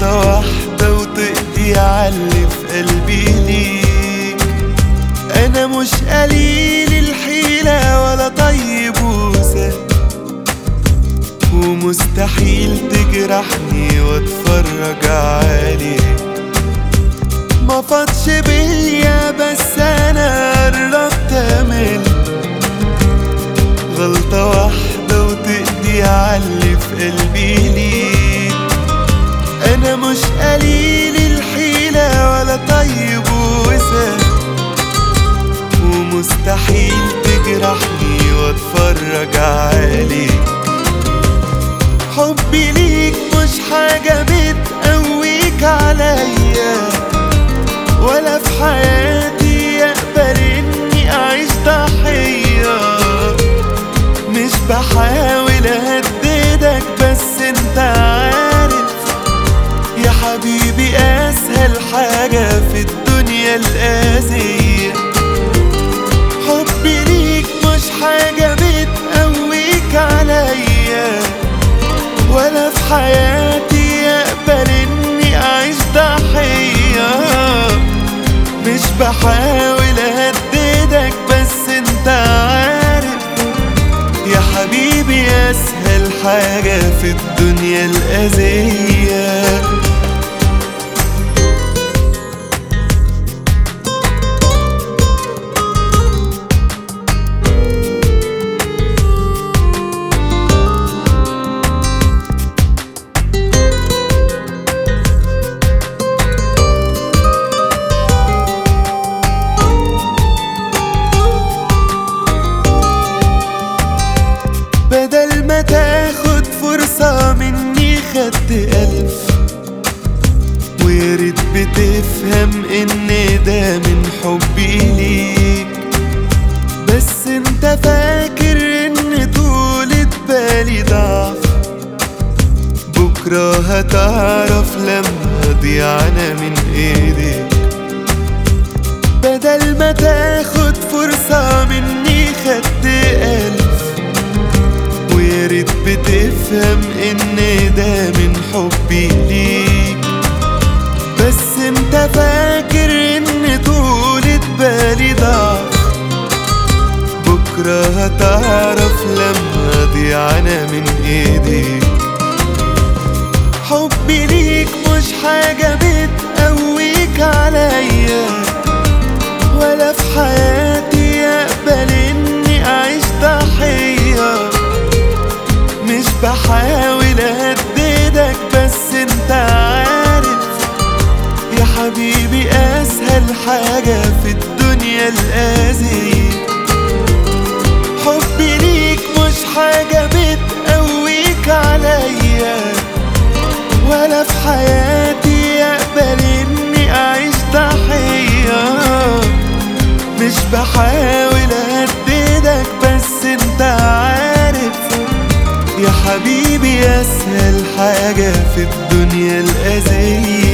غلطة واحدة وتقضي عاللي في قلبي ليك أنا مش قليل الحيلة ولا طيب وسهل ومستحيل تجرحني واتفرج عليك ما فاضش بيا بس انا قربت امل غلطة واحدة وتقضي عاللي في قلبي ليك انا مش قليل الحيلة ولا طيب وسهل ومستحيل تجرحني واتفرج عليك حبي ليك مش حاجة بتقويك عليا ولا في حياتي اقبل اني اعيش ضحية مش بحاول اهددك بس انت عارف يا حبيبي اسهل حاجة في الدنيا الاذية حبي ليك مش حاجة بتقويك عليا ولا في حياتي اقبل اني اعيش ضحية مش بحاول اهددك بس انت عارف يا حبيبي اسهل حاجة في الدنيا الأذية بدل ما تاخد فرصة مني خدت ألف وياريت بتفهم إن ده من حبي ليك بس انت فاكر إن طولة بالي ضعف بكرة هتعرف لما أضيع أنا من إيديك بدل ما تاخد فرصة مني خدت ألف وياريت بتفهم ان ده من حبي ليك بس انت فاكر ان طولة بالي ضعف بكرة هتعرف لما اضيع انا من ايديك حبي ليك مش حاجة بتقويك عليا ولا في حياتي اقبل اني اعيش ضحيه مش بحاول اهددك بس انت عارف يا حبيبي اسهل حاجة في الدنيا الأذية حبي ليك مش حاجة بتقويك عليا ولا في حياتي اقبل اني اعيش ضحية مش بحاول اهددك بس انت عارف يا حبيبي اسهل حاجة في الدنيا الأذية